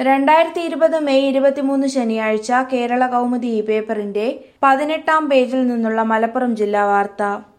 രണ്ടായിരത്തി ഇരുപത് മെയ് ഇരുപത്തിമൂന്ന് ശനിയാഴ്ച കേരള കൗമുദി ഈ പേപ്പറിന്റെ പതിനെട്ടാം പേജിൽ നിന്നുള്ള മലപ്പുറം ജില്ലാ വാർത്ത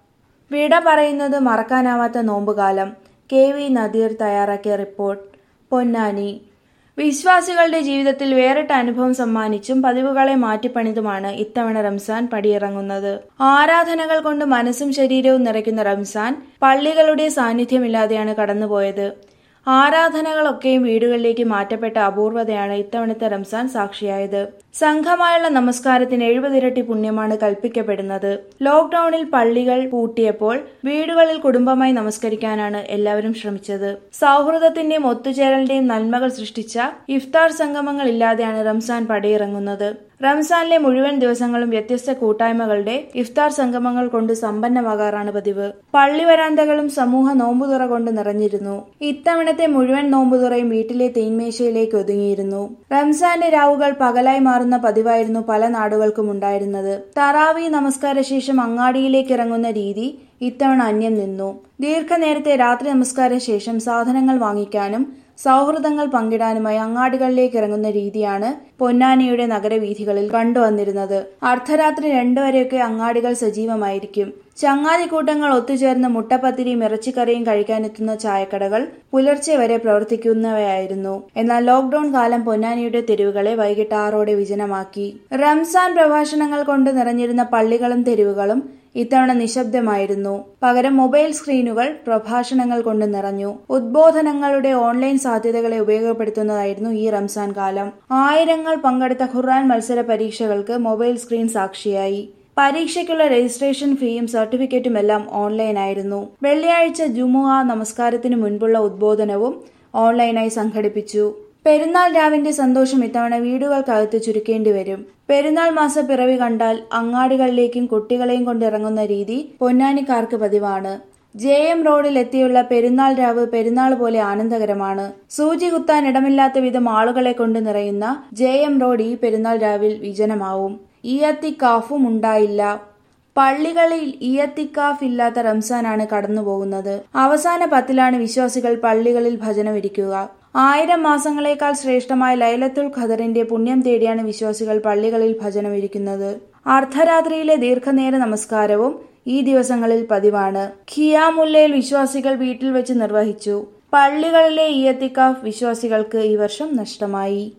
വിട പറയുന്നത് മറക്കാനാവാത്ത നോമ്പുകാലം കെ വി നദീർ തയ്യാറാക്കിയ റിപ്പോർട്ട് പൊന്നാനി വിശ്വാസികളുടെ ജീവിതത്തിൽ വേറിട്ട അനുഭവം സമ്മാനിച്ചും പതിവുകളെ മാറ്റിപ്പണിതുമാണ് ഇത്തവണ റംസാൻ പടിയിറങ്ങുന്നത് ആരാധനകൾ കൊണ്ട് മനസ്സും ശരീരവും നിറയ്ക്കുന്ന റംസാൻ പള്ളികളുടെ സാന്നിധ്യമില്ലാതെയാണ് കടന്നുപോയത് ആരാധനകളൊക്കെയും വീടുകളിലേക്ക് മാറ്റപ്പെട്ട അപൂർവതയാണ് ഇത്തവണത്തെ റംസാൻ സാക്ഷിയായത് സംഘമായുള്ള നമസ്കാരത്തിന് എഴുപതിരട്ടി പുണ്യമാണ് കൽപ്പിക്കപ്പെടുന്നത് ലോക്ഡൌണിൽ പള്ളികൾ പൂട്ടിയപ്പോൾ വീടുകളിൽ കുടുംബമായി നമസ്കരിക്കാനാണ് എല്ലാവരും ശ്രമിച്ചത് സൗഹൃദത്തിന്റെയും ഒത്തുചേരലിന്റെയും നന്മകൾ സൃഷ്ടിച്ച ഇഫ്താർ സംഗമങ്ങൾ ഇല്ലാതെയാണ് റംസാൻ പടിയിറങ്ങുന്നത് റംസാനിലെ മുഴുവൻ ദിവസങ്ങളും വ്യത്യസ്ത കൂട്ടായ്മകളുടെ ഇഫ്താർ സംഗമങ്ങൾ കൊണ്ട് സമ്പന്നമാകാറാണ് പതിവ് പള്ളി വരാന്തകളും സമൂഹ നോമ്പുതുറ കൊണ്ട് നിറഞ്ഞിരുന്നു ഇത്തവണത്തെ മുഴുവൻ നോമ്പുതുറയും വീട്ടിലെ തേന്മേശയിലേക്ക് ഒതുങ്ങിയിരുന്നു റംസാന്റെ രാവുകൾ പകലായി മാറുന്ന പതിവായിരുന്നു പല നാടുകൾക്കും ഉണ്ടായിരുന്നത് തറാവി നമസ്കാര ശേഷം അങ്ങാടിയിലേക്ക് ഇറങ്ങുന്ന രീതി ഇത്തവണ അന്യം നിന്നു ദീർഘനേരത്തെ രാത്രി നമസ്കാര ശേഷം സാധനങ്ങൾ വാങ്ങിക്കാനും സൗഹൃദങ്ങൾ പങ്കിടാനുമായി അങ്ങാടികളിലേക്ക് ഇറങ്ങുന്ന രീതിയാണ് പൊന്നാനിയുടെ നഗരവീഥികളിൽ കണ്ടുവന്നിരുന്നത് അർദ്ധരാത്രി രണ്ടു വരെയൊക്കെ അങ്ങാടികൾ സജീവമായിരിക്കും ചങ്ങാതിക്കൂട്ടങ്ങൾ ഒത്തുചേർന്ന് മുട്ടപ്പത്തിരിയും ഇറച്ചിക്കറിയും കഴിക്കാനെത്തുന്ന ചായക്കടകൾ പുലർച്ചെ വരെ പ്രവർത്തിക്കുന്നവയായിരുന്നു എന്നാൽ ലോക്ഡൌൺ കാലം പൊന്നാനിയുടെ തെരുവുകളെ വൈകിട്ട് ആറോടെ വിജനമാക്കി റംസാൻ പ്രഭാഷണങ്ങൾ കൊണ്ട് നിറഞ്ഞിരുന്ന പള്ളികളും തെരുവുകളും ഇത്തവണ നിശബ്ദമായിരുന്നു പകരം മൊബൈൽ സ്ക്രീനുകൾ പ്രഭാഷണങ്ങൾ കൊണ്ട് നിറഞ്ഞു ഉദ്ബോധനങ്ങളുടെ ഓൺലൈൻ സാധ്യതകളെ ഉപയോഗപ്പെടുത്തുന്നതായിരുന്നു ഈ റംസാൻ കാലം ആയിരങ്ങൾ പങ്കെടുത്ത ഖുർആൻ മത്സര പരീക്ഷകൾക്ക് മൊബൈൽ സ്ക്രീൻ സാക്ഷിയായി പരീക്ഷയ്ക്കുള്ള രജിസ്ട്രേഷൻ ഫീയും സർട്ടിഫിക്കറ്റും എല്ലാം ഓൺലൈനായിരുന്നു വെള്ളിയാഴ്ച ജുമുഅ നമസ്കാരത്തിന് മുൻപുള്ള ഉദ്ബോധനവും ഓൺലൈനായി സംഘടിപ്പിച്ചു പെരുന്നാൾ രാവിന്റെ സന്തോഷം ഇത്തവണ വീടുകൾക്കകത്ത് ചുരുക്കേണ്ടി വരും പെരുന്നാൾ മാസ പിറവി കണ്ടാൽ അങ്ങാടികളിലേക്കും കുട്ടികളെയും കൊണ്ടിറങ്ങുന്ന രീതി പൊന്നാനിക്കാർക്ക് പതിവാണ് ജെ എം റോഡിൽ എത്തിയുള്ള പെരുന്നാൾ രാവ് പെരുന്നാൾ പോലെ ആനന്ദകരമാണ് സൂചി കുത്താൻ ഇടമില്ലാത്ത വിധം ആളുകളെ കൊണ്ട് നിറയുന്ന ജെ എം റോഡ് ഈ പെരുന്നാൾ രാവിൽ വിജനമാവും ഈയത്തിക്കാഫും ഉണ്ടായില്ല പള്ളികളിൽ ഈയത്തിക്കാഫ് ഇല്ലാത്ത റംസാനാണ് കടന്നുപോകുന്നത് അവസാന പത്തിലാണ് വിശ്വാസികൾ പള്ളികളിൽ ഭജനമിരിക്കുക ആയിരം മാസങ്ങളെക്കാൾ ശ്രേഷ്ഠമായ ലൈലത്തുൽ ഖദറിന്റെ പുണ്യം തേടിയാണ് വിശ്വാസികൾ പള്ളികളിൽ ഭജനമിരിക്കുന്നത് അർദ്ധരാത്രിയിലെ ദീർഘനേര നമസ്കാരവും ഈ ദിവസങ്ങളിൽ പതിവാണ് ഖിയാമുല്ലയിൽ വിശ്വാസികൾ വീട്ടിൽ വെച്ച് നിർവഹിച്ചു പള്ളികളിലെ ഈയത്തിക്കാഫ് വിശ്വാസികൾക്ക് ഈ വർഷം നഷ്ടമായി